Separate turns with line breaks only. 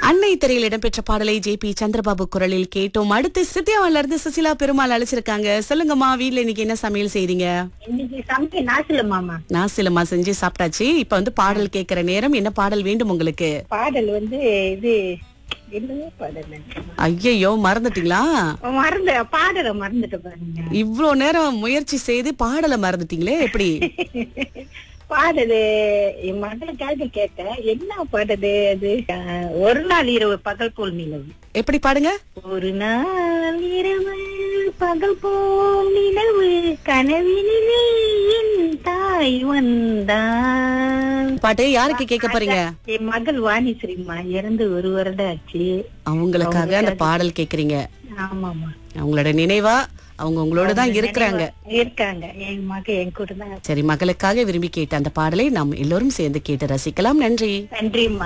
அன்னை திரையில் இடம்பெற்ற பாடலை ஜே பி சந்திரபாபு குரலில் கேட்டோம் அடுத்து சித்தியாவில இருந்து சுசிலா பெருமாள் அழைச்சிருக்காங்க சொல்லுங்கம்மா வீட்ல இன்னைக்கு என்ன சமையல் செய்றீங்க
இன்னைக்கு சமைக்க நாசில மாமா
நாசிலமா செஞ்சு சாப்பிட்டாச்சு இப்ப வந்து பாடல் கேட்கிற நேரம் என்ன பாடல் வேண்டும் உங்களுக்கு
பாடல் வந்து இது என்னவோ பாடல் நினைச்சேன்.
ஐயையோ மறந்துட்டீங்களா
மறந்து பாடலை மறந்துட்டு பாருங்க
இவ்ளோ நேரம் முயற்சி செய்து பாடலை மறந்துட்டீங்களே எப்படி
பாடலு என் மகளுக்காக கேட்டேன் என்ன பாடலு அது அஹ், ஒரு நாள் இரவு பகல் போல் நிலவு
எப்படி பாடுங்க
ஒரு நாள் இரவு பகல் போல் நிலவு கனவினிலே என் தாய் வந்தான்
பாட்டு யாருக்கு கேட்க போறீங்க
என் மகள் வாணிஸ்ரீமா இறந்து ஒரு வருடம் ஆச்சு
அவங்களுக்காக அந்த பாடல் கேக்குறீங்க
ஆமாமா
அவங்களோட நினைவா அவங்க உங்களோட தான் இருக்கிறாங்க
இருக்காங்க என் மக என் கூட தான்
சரி மகளுக்காக விரும்பி கேட்ட அந்த பாடலை நாம் எல்லோரும் சேர்ந்து கேட்டு ரசிக்கலாம் நன்றி
நன்றிம்மா